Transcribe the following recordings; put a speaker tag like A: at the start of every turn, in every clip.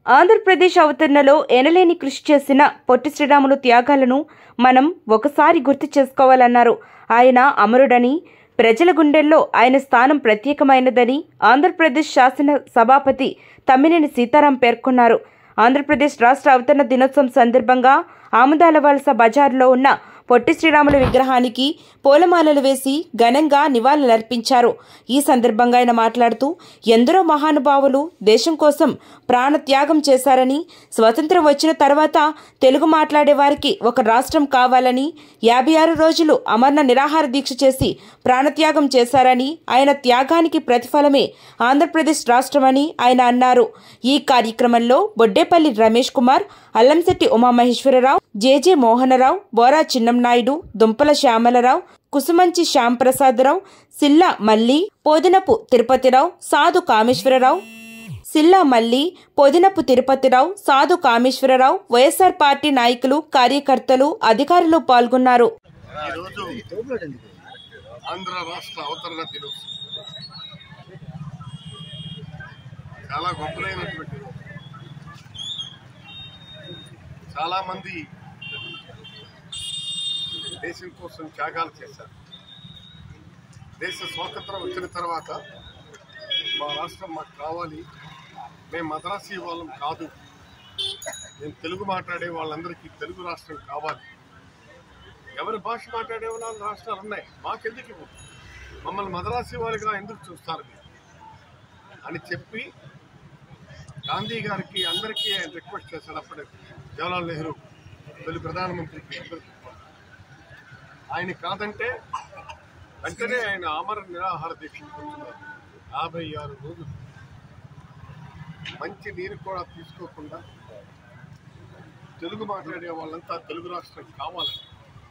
A: ఆంధ్రప్రదేశ్ అవతరణలో ఎనలేని కృషి చేసిన పొట్టి శ్రీరాములు త్యాగాలను మనం ఒకసారి గుర్తు చేసుకోవాలన్నారు ఆయన అమరుడని ప్రజల గుండెల్లో ఆయన స్థానం ప్రత్యేకమైనదని ఆంధ్రప్రదేశ్ శాసన సభాపతి తమ్మినేని సీతారాం పేర్కొన్నారు ఆంధ్రప్రదేశ్ రాష్ట్ర అవతరణ దినోత్సవం సందర్భంగా ఆముదాల వలస బజార్లో ఉన్న పొట్టి శ్రీరాములు విగ్రహానికి పూలమాలలు వేసి ఘనంగా నివాళులర్పించారు ఈ సందర్భంగా ఆయన మాట్లాడుతూ ఎందరో మహానుభావులు దేశం కోసం ప్రాణత్యాగం చేశారని స్వతంత్రం వచ్చిన తర్వాత తెలుగు మాట్లాడే వారికి ఒక రాష్ట్రం కావాలని యాభై ఆరు రోజులు అమరణ నిరాహార దీక్ష చేసి ప్రాణత్యాగం చేశారని ఆయన త్యాగానికి ప్రతిఫలమే ఆంధ్రప్రదేశ్ రాష్ట్రమని ఆయన అన్నారు ఈ కార్యక్రమంలో బొడ్డేపల్లి రమేష్ కుమార్ అల్లంశెట్టి ఉమామహేశ్వరరావు జేజే మోహనరావు బోరా చిన్నంనాయుడు దుంపల శ్యామలరావు కుసుమంచి శ్యాంప్రసాదరావు సిల్లా మల్లి పోదినపు తిరుపతిరావు సాధు కామేశ్వరరావు సిల్లా మల్లి పొదినపు తిరుపతిరావు సాధు కామేశ్వరరావు వైఎస్ఆర్ పార్టీ నాయకులు కార్యకర్తలు అధికారులు పాల్గొన్నారు
B: ఈరోజు ఆంధ్ర రాష్ట్ర అవతరణ దినోత్సవం చాలా గొప్పదైనటువంటి రోజు. చాలా మంది దేశం కోసం త్యాగాలు చేశారు దేశ స్వాతంత్రం వచ్చిన తర్వాత మా రాష్ట్రం మాకు కావాలి మేము మద్రాసీ వాళ్ళం కాదు మేము తెలుగు మాట్లాడే వాళ్ళందరికీ తెలుగు రాష్ట్రం కావాలి ఎవరి భాష మాట్లాడే వాళ్ళ రాష్ట్రాలు ఉన్నాయి మాకెందుకు ఇవ్వరు మమ్మల్ని మద్రాసి వాళ్ళిగా ఎందుకు చూస్తారు మీరు అని చెప్పి గాంధీ గారికి అందరికీ ఆయన రిక్వెస్ట్ చేశాడు అప్పుడే జవహర్లాల్ నెహ్రూ తొలి ప్రధానమంత్రికి అందరికీ ఆయన కాదంటే వెంటనే ఆయన ఆమర నిరాహార దీక్ష కూర్చున్నారు యాభై ఆరు రోజులు మంచి నీరు కూడా తీసుకోకుండా తెలుగు మాట్లాడే వాళ్ళంతా తెలుగు రాష్ట్రం కావాలని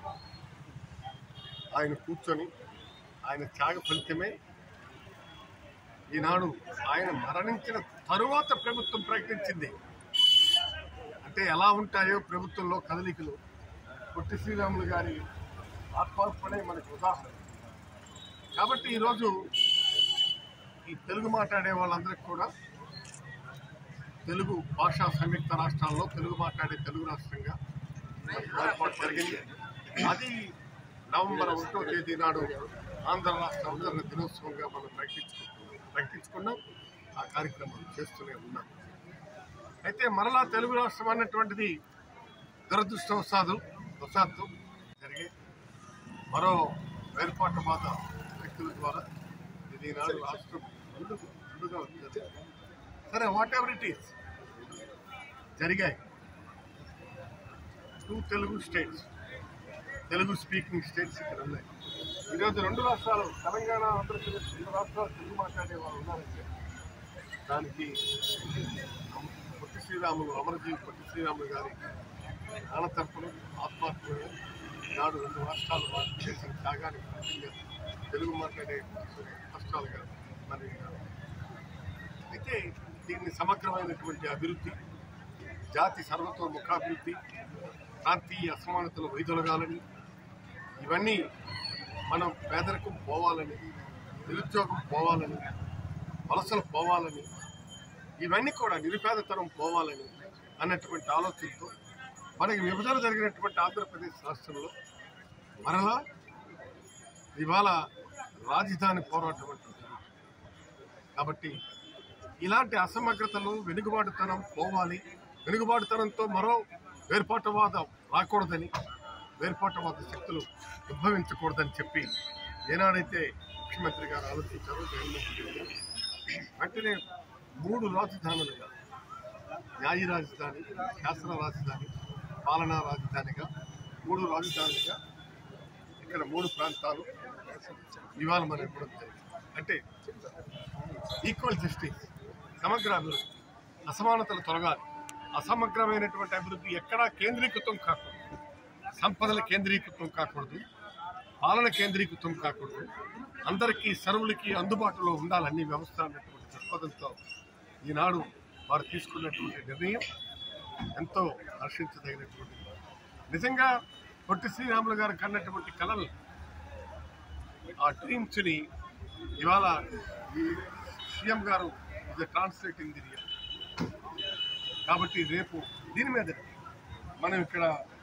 B: ఆయన కూర్చొని ఆయన త్యాగ ఫలితమే ఈనాడు ఆయన మరణించిన తరువాత ప్రభుత్వం ప్రకటించింది అంటే ఎలా ఉంటాయో ప్రభుత్వంలో కదలికలు పొట్టి శ్రీరాములు గారి ఆత్మార్పణే మనకు ఉదాహరణ కాబట్టి ఈరోజు ఈ తెలుగు మాట్లాడే వాళ్ళందరికీ కూడా తెలుగు భాషా సంయుక్త రాష్ట్రాల్లో తెలుగు మాట్లాడే తెలుగు రాష్ట్రంగా ఏర్పాటు జరిగింది అది నవంబర్ ఒకటో తేదీ నాడు ఆంధ్ర రాష్ట్ర అవతరణ దినోత్సవంగా మనం ప్రకటించు ప్రకటించుకున్నాం ఆ కార్యక్రమం చేస్తూనే ఉన్నాం అయితే మరలా తెలుగు రాష్ట్రం అన్నటువంటిది దురదృష్టవశాదు వశాత్తు జరిగే మరో వేర్పాటు బాధ వ్యక్తుల ద్వారా ఇది నాడు రాష్ట్రం ముందుకు ముందుగా వచ్చింది సరే వాట్ ఎవర్ ఇట్ ఈస్ జరిగాయి two Telugu states Telugu speaking states ఇక్కడ ఉన్నాయి ఈరోజు రెండు రాష్ట్రాలు తెలంగాణ ఆంధ్రప్రదేశ్ రెండు రాష్ట్రాలు తెలుగు మాట్లాడే వాళ్ళు ఉన్నారంటే దానికి పొట్టి శ్రీరాములు అమరజీవి పొట్టి శ్రీరాములు గారి ఆనతర్పణం ఆత్మాత్మగా నాడు రెండు రాష్ట్రాలు వారు చేసిన త్యాగానికి ఫలితంగా తెలుగు మాట్లాడే రాష్ట్రాలుగా మరి అయితే దీన్ని సమగ్రమైనటువంటి అభివృద్ధి జాతి సర్వతోముఖాభివృద్ధి ప్రాంతీయ అసమానతలు వైదొలగాలని ఇవన్నీ మనం పేదరికం పోవాలని నిరుద్యోగం పోవాలని వలసలు పోవాలని ఇవన్నీ కూడా నిరుపేదతనం పోవాలని అన్నటువంటి ఆలోచనతో మనకి విభజన జరిగినటువంటి ఆంధ్రప్రదేశ్ రాష్ట్రంలో మరలా ఇవాళ రాజధాని పోరాటం అంటుంది కాబట్టి ఇలాంటి అసమగ్రతలు వెనుకబాటుతనం పోవాలి వెనుకబాటుతనంతో మరో వేర్పాటువాదం రాకూడదని వేర్పాటువాద శక్తులు ఉద్భవించకూడదని చెప్పి ఏనాడైతే ముఖ్యమంత్రి గారు ఆలోచించారో జగన్మోహన్ రెడ్డి గారు వెంటనే మూడు రాజధానులుగా న్యాయ రాజధాని శాసన రాజధాని పాలనా రాజధానిగా మూడు రాజధానులుగా ఇక్కడ మూడు ప్రాంతాలు ఇవాళ మనం ఇవ్వడం జరిగింది అంటే ఈక్వల్ జస్టిస్ సమగ్ర అభివృద్ధి అసమానతలు తొలగాలి అసమగ్రమైనటువంటి అభివృద్ధి ఎక్కడా కేంద్రీకృతం కాకూడదు సంపదల కేంద్రీకృతం కాకూడదు పాలన కేంద్రీకృతం కాకూడదు అందరికీ సర్వులకి అందుబాటులో ఉండాలన్ని వ్యవస్థ అన్నటువంటి దృక్పథంతో ఈనాడు వారు తీసుకున్నటువంటి నిర్ణయం ఎంతో హర్షించదగినటువంటి నిజంగా పొట్టి శ్రీరాములు గారు కన్నటువంటి కళలు ఆ డ్రీమ్స్ని ఇవాళ ఈ సీఎం గారు ట్రాన్స్లేటింగ్ ది రియల్ కాబట్టి రేపు దీని మీద మనం ఇక్కడ